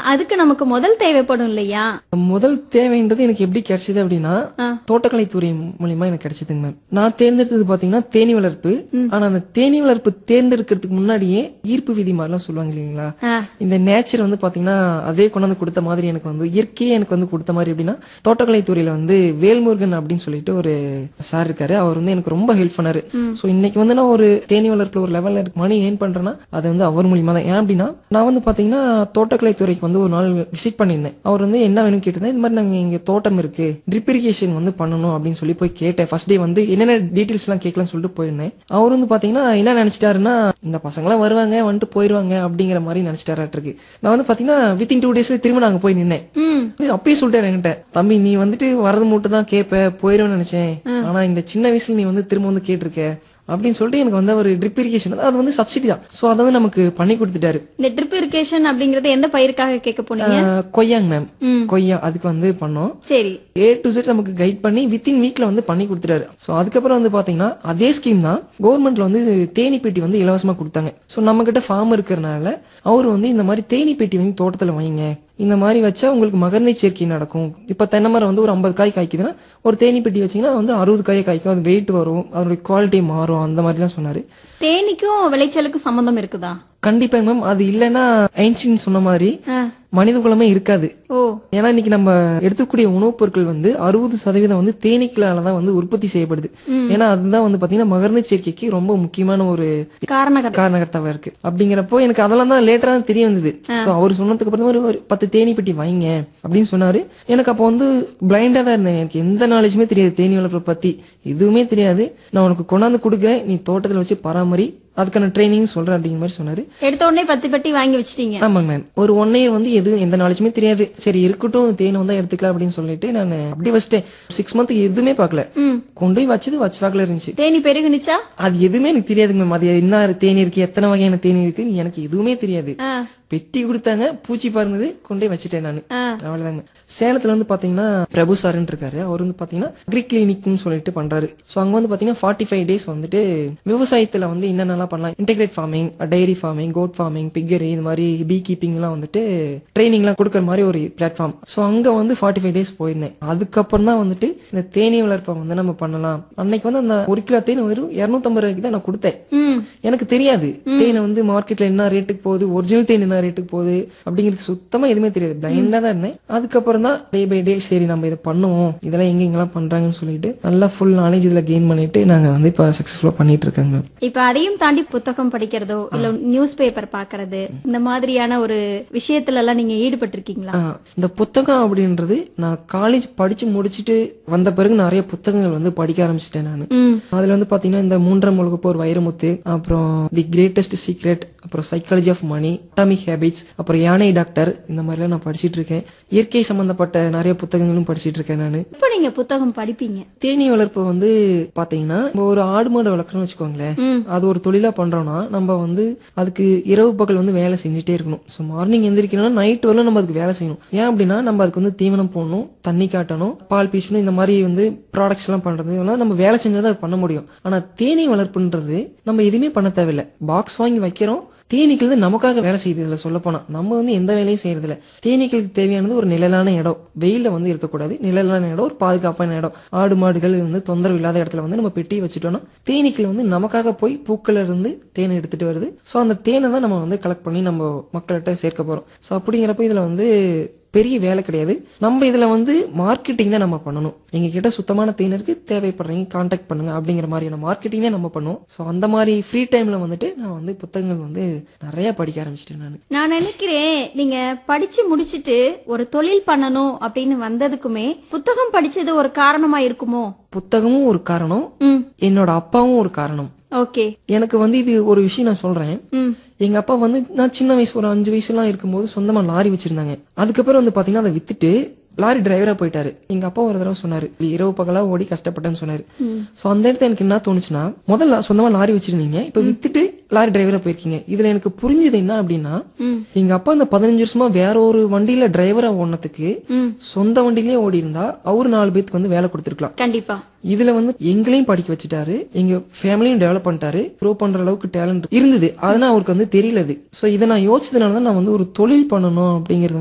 அதுக்கு நமக்கு முதல் தேவைப்படும் இல்லையா முதல் தேவைன்றது எனக்கு எப்படி கிடைச்சது அப்படின்னா ஆ. தோட்டக்கலைத்துறை மூலியமா எனக்கு கிடைச்சதுங்க மேம் நான் தேர்ந்தெடுத்தது பாத்தீங்கன்னா தேனி வளர்ப்பு ஆனா அந்த தேனி வளர்ப்பு தேர்ந்தெடுக்கிறதுக்கு முன்னாடியே ஈர்ப்பு விதி மாதிரிலாம் சொல்லுவாங்க இல்லைங்களா ஆ. இந்த நேச்சர் வந்து பாத்தீங்கன்னா அதே கொண்டாந்து கொடுத்த மாதிரி எனக்கு வந்து இயற்கையே எனக்கு வந்து கொடுத்த மாதிரி எப்படின்னா தோட்டக்கலைத்துறையில வந்து வேல்முருகன் அப்படின்னு சொல்லிட்டு ஒரு சார் இருக்காரு அவர் வந்து எனக்கு ரொம்ப ஹெல்ப் பண்ணாரு சோ இன்னைக்கு வந்து நான் ஒரு தேனி வளர்ப்புல ஒரு லெவல்ல மணி ஏர்ன் பண்றேன்னா அது வந்து அவர் மூலியமா தான் ஏன் அப்படின்னா நான் வந்து பாத்தீங்கன்னா தோட்டக்கலைத்துறைக்கு வந்து ஒரு நாள் விசிட் பண்ணியிருந்தேன் அவர் வந்து என்ன வேணும்னு கேட்டிருந்தேன் இந்த மாதிரி நாங்க இங்க தோட்டம் இருக்கு ட்ரிப் இரிகேஷன் வந்து பண்ணணும் அப்படின்னு சொல்லி போய் கேட்டேன் ஃபர்ஸ்ட் டே வந்து என்னென்ன டீடைல்ஸ் எல்லாம் கேட்கலாம்னு சொல்லிட்டு போயிருந்தேன் அவர் வந்து பாத்தீங்கன்னா என்ன நினைச்சிட்டாருன்னா இந்த பசங்களாம் வருவாங்க வந்துட்டு போயிருவாங்க அப்படிங்கிற மாதிரி நினைச்சிட்டாராட்டிருக்கு நான் வந்து பாத்தீங்கன்னா வித்தின் டூ டேஸ்ல திரும்ப நாங்க போய் நின்னேன் ம் இது அப்பயே சொல்லிட்டாரு என்கிட்ட தம்பி நீ வந்துட்டு வரது மட்டும் தான் கேட்ப போயிருவேன்னு நினைச்சேன் ஆனா இந்த சின்ன வயசுல நீ வந்து திரும்ப வந்து கேட்டிருக்க அப்படின்னு சொல்லிட்டு எனக்கு வந்து ஒரு ட்ரிப் இரிகேஷன் அது வந்து சப்சிடி தான் சோ அதை வந்து நமக்கு பண்ணி கொடுத்துட்டாரு இந்த ட்ரிப் இரிகேஷன் அப்படிங்கறது எந்த பயிருக்காக கேட்க போனீங்க ஆஹ், கொய்யாங்க மேம் ம். கொய்யா அதுக்கு வந்து பண்ணோம் சரி ஏ டு செட் நமக்கு கைட் பண்ணி வித்தின் வீக்ல வந்து பண்ணி கொடுத்துட்டாரு சோ அதுக்கப்புறம் வந்து பாத்தீங்கன்னா அதே ஸ்கீம் தான் கவர்மெண்ட்ல வந்து தேனி பெட்டி வந்து இலவசமா கொடுத்தாங்க சோ நம்ம கிட்ட ஃபார்ம் இருக்கிறனால அவர் வந்து இந்த மாதிரி தேனி பெட்டி வந்து தோட்டத்துல வைங்க இந்த மாதிரி வச்சா உங்களுக்கு மகர்ந்தை சேர்க்கை நடக்கும் இப்ப தென்னை மரம் வந்து ஒரு ஐம்பது காய் காய்க்குதுன்னா ஒரு தேனி பெட்டி வச்சீங்கன்னா வந்து அறுபது காய் காய்க்கும் அது வெயிட் வரும் அதோட குவாலிட்டி மாறும் அந்த மாதிரிலாம் சொன்னாரு தேனிக்கும் விளைச்சலுக்கும் சம்பந்தம் இருக்குதா கண்டிப்பா மேம் அது இல்லைன்னா ஐன்ஸ்டீன் சொன்ன மாதிரி ஆ. மனித குலமே இருக்காது ஓ ஏன்னா இன்னைக்கு நம்ம எடுத்துக்கூடிய உணவுப் பொருட்கள் வந்து அறுபது சதவீதம் வந்து தேனீக்களால தான் வந்து உற்பத்தி செய்யப்படுது ஏன்னா அதுதான் வந்து பாத்தீங்கன்னா மகர்ந்த சேர்க்கைக்கு ரொம்ப முக்கியமான ஒரு காரணகர் காரணகர்த்தாவா இருக்கு அப்படிங்கிறப்போ எனக்கு அதெல்லாம் தான் லேட்டரா தான் தெரிய வந்தது சோ அவர் சொன்னதுக்கு அப்புறம் ஒரு ஒரு பத்து தேனி பெட்டி வைங்க அப்படின்னு சொன்னாரு எனக்கு அப்போ வந்து பிளைண்டா தான் இருந்தேன் எனக்கு எந்த நாலேஜுமே தெரியாது தேனி வளர்ப்பை பத்தி எதுவுமே தெரியாது நான் உனக்கு கொண்டாந்து கொடுக்குறேன் நீ தோட்டத்துல வச்சு பராமரி அதுக்கான ட்ரைனிங் சொல்றேன் அப்படிங்கிற மாதிரி சொன்னாரு எடுத்த உடனே பத்து பெட்டி வாங்கி வச்சிட்டீங்க ஆமாங்க மேம் ஒரு ஒன் இயர் வந்து எதுவும் எந்த நாலேஜுமே தெரியாது சரி இருக்கட்டும் தேன் வந்தா எடுத்துக்கலாம் அப்படின்னு சொல்லிட்டு நான் அப்படியே வச்சிட்டேன் சிக்ஸ் மந்த் எதுவுமே பார்க்கல ம். கொண்டு போய் வச்சது வச்சு பார்க்கல இருந்துச்சு தேனி பெருகுனுச்சா அது எதுவுமே எனக்கு தெரியாதுங்க மேம் அது என்ன தேனி இருக்கு எத்தனை வகையான தேனி இருக்கு எனக்கு எதுவுமே தெரியாது ஆ. பெட்டி கொடுத்தாங்க பூச்சி பறந்தது கொண்டு போய் வச்சுட்டேன் நான் ஆ. அவ்வளவுதாங்க சேலத்துல வந்து பாத்தீங்கன்னா பிரபு சாருன்னு இருக்காரு அவர் வந்து பாத்தீங்கன்னா அக்ரி கிளினிக்னு சொல்லிட்டு பண்றாரு சோ அங்க வந்து பாத்தீங்கன்னா ஃபார்ட்டி ஃபைவ் டேஸ் வந்துட்டு விவசாயத்துல வந்து என்னென்னலாம் பண்ணலாம் integrate farming dairy farming goat farming piggery இது மாதிரி பீ கீப்பிங் எல்லாம் வந்துட்டு ட்ரைனிங் எல்லாம் கொடுக்கற மாதிரி ஒரு பிளாட்ஃபார்ம் சோ அங்க வந்து ஃபார்ட்டி ஃபைவ் டேஸ் போயிருந்தேன் அதுக்கப்புறம் தான் வந்துட்டு இந்த தேனீ வளர்ப்பை வந்து நம்ம பண்ணலாம் அன்னைக்கு வந்து அந்த ஒரு கிலோ தேன் வெறும் இருநூத்தம்பது ரூபாய்க்கு தான் நான் கொடுத்தேன் ம் எனக்கு தெரியாது தேனை வந்து மார்க்கெட்ல என்ன ரேட்டுக்கு போகுது ஒரிஜினல் தேன் என்ன ரேட்டுக்கு போகுது அப்படிங்கிறது சுத்தமா எதுவுமே தெரியாது பிளைண்டா தான் இருந்தேன் அதுக்கப்புறம் தான் டே பை டே சரி நம்ம இதை பண்ணுவோம் இதெல்லாம் எங்க எங்கெல்லாம் பண்றாங்கன்னு சொல்லிட்டு நல்லா ஃபுல் நாலேஜ் இதுல கெயின் பண்ணிட்டு நாங்க வந்து இப்ப சக்சஸ்ஃபுல்லா பண்ணிட்டு இருக்காங்க இப்ப அதையும் தாண்டி புத்தகம் படிக்கிறதோ இல்ல நியூஸ் பேப்பர் பாக்குறது இந்த மாதிரியான ஒரு விஷயத்துல எல்லாம் நீங்க ஈடுபட்டிருக்கீங்களா ஆ, இந்த புத்தகம் அப்படின்றது நான் காலேஜ் படிச்சு முடிச்சுட்டு வந்த பிறகு நிறைய புத்தகங்கள் வந்து படிக்க ஆரம்பிச்சிட்டேன் நான் ம் அதுல வந்து பாத்தீங்கன்னா இந்த மூன்றாம் உலக போர் வைரமுத்து அப்புறம் தி கிரேட்டஸ்ட் சீக்ரெட் அப்புறம் psychology of money atomic habits அப்புறம் யானை டாக்டர் இந்த மாதிரிலாம் நான் படிச்சிட்டு இருக்கேன் இயற்கை சம்பந்தப்பட்ட நிறைய புத்தகங்களும் படிச்சிட்டு இருக்கேன் நான் இப்ப நீங்க புத்தகம் படிப்பீங்க தேனீ வளர்ப்பு வந்து பாத்தீங்கன்னா நம்ம ஒரு ஆடு மாடு வளர்க்குறோம்னு வச்சுக்கோங்களேன் ம். அது ஒரு தொழிலா பண்றோம்னா நம்ம வந்து அதுக்கு இரவு பகல் வந்து வேலை செஞ்சுட்டே இருக்கணும் ஸோ மார்னிங் எந்திரிக்கணும்னா நைட் வரலும் நம்ம அதுக்கு வேலை செய்யணும் ஏன் அப்படின்னா நம்ம அதுக்கு வந்து தீவனம் போடணும் தண்ணி காட்டணும் பால் பீசணும் இந்த மாதிரி வந்து ப்ராடக்ட்ஸ் எல்லாம் பண்றது இதெல்லாம் நம்ம வேலை செஞ்சாதான் அது பண்ண முடியும் ஆனா தேனீ வளர்ப்புன்றது நம்ம எதுவுமே பண்ண தேவையில்லை பாக்ஸ் வாங்கி வைக்கிறோம் தேனீக்கள் வந்து நமக்காக வேலை செய்யுது இதுல சொல்ல போனா நம்ம வந்து எந்த வேலையும் செய்யறது இல்ல தேனீக்களுக்கு தேவையானது ஒரு நிழலான இடம் வெயில்ல வந்து இருக்கக்கூடாது நிழலான இடம் ஒரு பாதுகாப்பான இடம் ஆடு மாடுகள் வந்து தொந்தரவு இல்லாத இடத்துல வந்து நம்ம பெட்டி வச்சுட்டோம்னா தேனீக்கள் வந்து நமக்காக போய் பூக்கள்ல இருந்து தேனை எடுத்துட்டு வருது சோ அந்த தேனை தான் நம்ம வந்து கலெக்ட் பண்ணி நம்ம மக்கள்கிட்ட சேர்க்க போறோம் சோ அப்படிங்கிறப்ப இதுல வந்து பெரிய வேலை கிடையாது நம்ம இதுல வந்து மார்க்கெட்டிங் தான் நம்ம பண்ணணும் எங்க கிட்ட சுத்தமான தேன் இருக்கு தேவைப்படுறீங்க கான்டாக்ட் பண்ணுங்க அப்படிங்கிற மாதிரியான மார்க்கெட்டிங் தான் நம்ம பண்ணுவோம் ஸோ அந்த மாதிரி ஃப்ரீ டைம்ல வந்துட்டு நான் வந்து புத்தகங்கள் வந்து நிறைய படிக்க ஆரம்பிச்சிட்டேன் நான் நான் நினைக்கிறேன் நீங்க படிச்சு முடிச்சிட்டு ஒரு தொழில் பண்ணணும் அப்படின்னு வந்ததுக்குமே புத்தகம் படிச்சது ஒரு காரணமா இருக்குமோ புத்தகமும் ஒரு காரணம் ம் என்னோட அப்பாவும் ஒரு காரணம் ஓகே எனக்கு வந்து இது ஒரு விஷயம் நான் சொல்றேன் ம் எங்க அப்பா வந்து நான் சின்ன வயசு ஒரு அஞ்சு வயசுலாம் இருக்கும்போது சொந்தமா லாரி வச்சிருந்தாங்க அதுக்கப்புறம் வந்து பாத்தீங்கன்னா அதை வித்துட்டு லாரி டிரைவரா போயிட்டாரு எங்க அப்பா ஒரு தடவை சொன்னாரு இரவு பகலா ஓடி கஷ்டப்பட்டேன்னு சொன்னாரு சோ அந்த இடத்துல எனக்கு என்ன தோணுச்சுன்னா முதல்ல சொந்தமா லாரி வச்சிருந்தீங்க இப்ப வித்துட்டு லாரி டிரைவரா போயிருக்கீங்க இதுல எனக்கு புரிஞ்சது என்ன அப்படின்னா எங்க அப்பா அந்த பதினஞ்சு வருஷமா வேற ஒரு வண்டியில டிரைவரா ஓடினதுக்கு ம் சொந்த வண்டியிலே ஓடி இருந்தா அவரு நாலு பேத்துக்கு வந்து வேலை கொடுத்துருக்கலாம் கண்டிப்பா இதுல வந்து எங்களையும் படிக்க வச்சுட்டாரு எங்க ஃபேமிலியும் டெவலப் பண்ணிட்டாரு ப்ரோ பண்ற அளவுக்கு டேலண்ட் இருந்தது அதனால அவருக்கு வந்து தெரியல அது சோ இதை நான் யோசிச்சதுனால தான் நான் வந்து ஒரு தொழில் பண்ணணும் அப்படிங்கறது